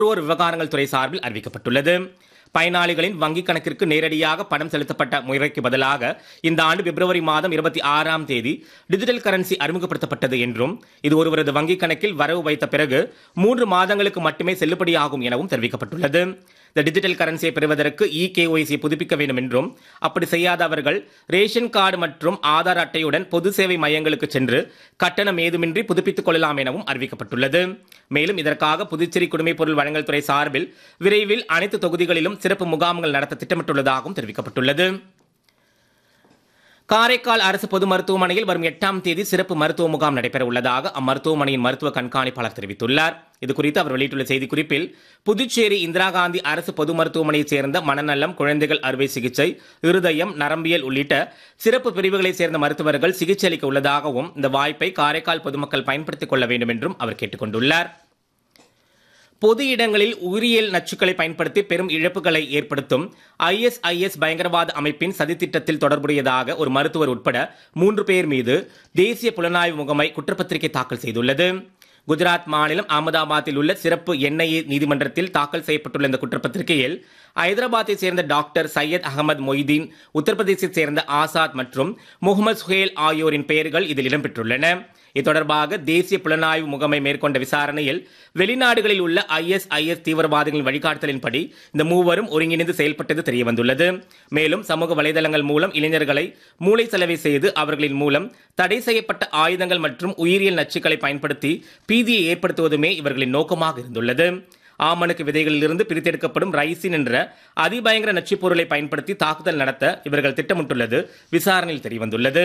நுகர்வோர் விவகாரங்கள் துறை சார்பில் அறிவிக்கப்பட்டுள்ளது பயனாளிகளின் வங்கிக் கணக்கிற்கு நேரடியாக பணம் செலுத்தப்பட்ட முறைக்கு பதிலாக இந்த ஆண்டு பிப்ரவரி மாதம் இருபத்தி ஆறாம் தேதி டிஜிட்டல் கரன்சி அறிமுகப்படுத்தப்பட்டது என்றும் இது ஒருவரது வங்கிக் கணக்கில் வரவு வைத்த பிறகு மூன்று மாதங்களுக்கு மட்டுமே செல்லுபடியாகும் எனவும் தெரிவிக்கப்பட்டுள்ளது இந்த டிஜிட்டல் கரன்சியை பெறுவதற்கு இ கேஒய்சி புதுப்பிக்க வேண்டும் என்றும் அப்படி செய்யாதவர்கள் ரேஷன் கார்டு மற்றும் ஆதார் அட்டையுடன் பொது சேவை மையங்களுக்கு சென்று கட்டணம் ஏதுமின்றி புதுப்பித்துக் கொள்ளலாம் எனவும் அறிவிக்கப்பட்டுள்ளது மேலும் இதற்காக புதுச்சேரி குடிமைப் பொருள் வழங்கல் துறை சார்பில் விரைவில் அனைத்து தொகுதிகளிலும் சிறப்பு முகாம்கள் நடத்த திட்டமிட்டுள்ளதாகவும் தெரிவிக்கப்பட்டுள்ளது காரைக்கால் அரசு பொது மருத்துவமனையில் வரும் எட்டாம் தேதி சிறப்பு மருத்துவ முகாம் நடைபெற உள்ளதாக அம்மருத்துவமனையின் மருத்துவ கண்காணிப்பாளர் தெரிவித்துள்ளார் இதுகுறித்து அவர் வெளியிட்டுள்ள செய்திக்குறிப்பில் புதுச்சேரி இந்திரா காந்தி அரசு பொது மருத்துவமனையைச் சேர்ந்த மனநலம் குழந்தைகள் அறுவை சிகிச்சை இருதயம் நரம்பியல் உள்ளிட்ட சிறப்பு பிரிவுகளைச் சேர்ந்த மருத்துவர்கள் சிகிச்சை அளிக்க உள்ளதாகவும் இந்த வாய்ப்பை காரைக்கால் பொதுமக்கள் பயன்படுத்திக் கொள்ள வேண்டும் என்றும் அவர் கேட்டுக் கொண்டுள்ளார் பொது இடங்களில் உயிரியல் நச்சுக்களை பயன்படுத்தி பெரும் இழப்புகளை ஏற்படுத்தும் ஐஎஸ்ஐஎஸ் பயங்கரவாத அமைப்பின் சதித்திட்டத்தில் தொடர்புடையதாக ஒரு மருத்துவர் உட்பட மூன்று பேர் மீது தேசிய புலனாய்வு முகமை குற்றப்பத்திரிகை தாக்கல் செய்துள்ளது குஜராத் மாநிலம் அகமதாபாத்தில் உள்ள சிறப்பு என்ஐஏ நீதிமன்றத்தில் தாக்கல் செய்யப்பட்டுள்ள இந்த குற்றப்பத்திரிகையில் ஐதராபாத்தை சேர்ந்த டாக்டர் சையத் அகமது மொய்தீன் உத்தரப்பிரதேசத்தைச் சேர்ந்த ஆசாத் மற்றும் முகமது சுஹேல் ஆகியோரின் பெயர்கள் இதில் இடம்பெற்றுள்ளன இது தொடர்பாக தேசிய புலனாய்வு முகமை மேற்கொண்ட விசாரணையில் வெளிநாடுகளில் உள்ள ஐஎஸ்ஐஎஸ் தீவிரவாதிகளின் வழிகாட்டுதலின்படி இந்த மூவரும் ஒருங்கிணைந்து செயல்பட்டது தெரியவந்துள்ளது மேலும் சமூக வலைதளங்கள் மூலம் இளைஞர்களை மூளை செலவை செய்து அவர்களின் மூலம் தடை செய்யப்பட்ட ஆயுதங்கள் மற்றும் உயிரியல் நச்சுக்களை பயன்படுத்தி பீதியை ஏற்படுத்துவதுமே இவர்களின் நோக்கமாக இருந்துள்ளது ஆமணுக்கு விதைகளிலிருந்து பிரித்தெடுக்கப்படும் ரைசின் என்ற அதிபயங்கர நச்சுப் பொருளை பயன்படுத்தி தாக்குதல் நடத்த இவர்கள் திட்டமிட்டுள்ளது விசாரணையில் தெரியவந்துள்ளது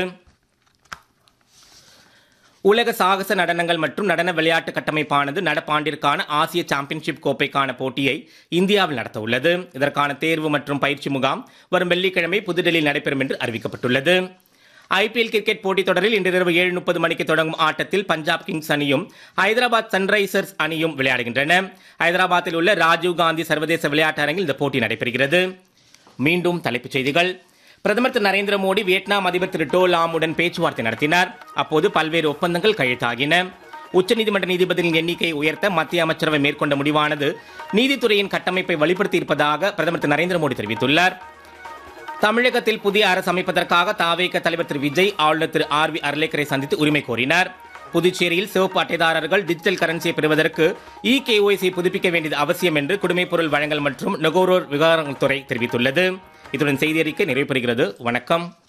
உலக சாகச நடனங்கள் மற்றும் நடன விளையாட்டு கட்டமைப்பானது நடப்பாண்டிற்கான ஆசிய சாம்பியன்ஷிப் கோப்பைக்கான போட்டியை இந்தியாவில் நடத்த உள்ளது இதற்கான தேர்வு மற்றும் பயிற்சி முகாம் வரும் வெள்ளிக்கிழமை புதுடெல்லியில் நடைபெறும் என்று அறிவிக்கப்பட்டுள்ளது ஐபிஎல் கிரிக்கெட் போட்டித் தொடரில் இன்று இரவு ஏழு முப்பது மணிக்கு தொடங்கும் ஆட்டத்தில் பஞ்சாப் கிங்ஸ் அணியும் ஹைதராபாத் சன்ரைசர்ஸ் அணியும் விளையாடுகின்றன ஹைதராபாத்தில் உள்ள ராஜீவ் காந்தி சர்வதேச விளையாட்டு அரங்கில் இந்த போட்டி நடைபெறுகிறது மீண்டும் தலைப்புச் செய்திகள் பிரதமர் திரு நரேந்திர மோடி வியட்நாம் அதிபர் திரு டோ லாமுடன் பேச்சுவார்த்தை நடத்தினார் அப்போது பல்வேறு ஒப்பந்தங்கள் கையெழுத்தாகின உச்சநீதிமன்ற நீதிபதிகளின் எண்ணிக்கையை உயர்த்த மத்திய அமைச்சரவை மேற்கொண்ட முடிவானது நீதித்துறையின் கட்டமைப்பை வலுப்படுத்தி இருப்பதாக பிரதமர் திரு நரேந்திர மோடி தெரிவித்துள்ளார் தமிழகத்தில் புதிய அரசு அமைப்பதற்காக தாவேக தலைவர் திரு விஜய் ஆளுநர் திரு ஆர் வி அர்லேக்கரை சந்தித்து உரிமை கோரினார் புதுச்சேரியில் சிவப்பு அட்டைதாரர்கள் டிஜிட்டல் கரன்சியை பெறுவதற்கு இ கேஒய்சி புதுப்பிக்க வேண்டியது அவசியம் என்று குடிமைப் பொருள் வழங்கல் மற்றும் நுகர்வோர் விவகாரங்கள் துறை தெரிவித்துள்ளது இத்துடன் செய்தி அறிக்கை நிறைவு பெறுகிறது வணக்கம்